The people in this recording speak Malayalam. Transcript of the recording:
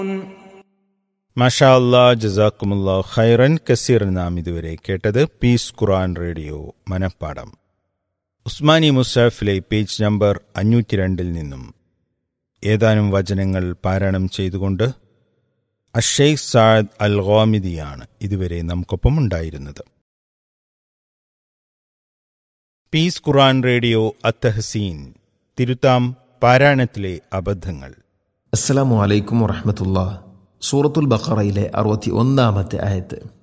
മാഷാ അല്ലാ ജസാക്കുമുല്ലാ ഖൈറൻ കസീർ നാം ഇതുവരെ കേട്ടത് പീസ് ഖുറാൻ റേഡിയോ മനപ്പാടം ഉസ്മാനി മുസാഫിലെ പേജ് നമ്പർ അഞ്ഞൂറ്റി രണ്ടിൽ നിന്നും ഏതാനും വചനങ്ങൾ പാരായണം ചെയ്തുകൊണ്ട് അഷെയ്ഖ് സാദ് അൽ ഗോമിദിയാണ് ഇതുവരെ നമുക്കൊപ്പം ഉണ്ടായിരുന്നത് പീസ് ഖുറാൻ റേഡിയോ അത്തഹസീൻ തിരുത്താം പാരായണത്തിലെ അബദ്ധങ്ങൾ അസ്സലാമു അലൈക്കും വറഹമത്തുള്ള സൂറത്തുൽ ബഖറയിലെ അറുപത്തി ഒന്നാമത്തെ ആയത്ത്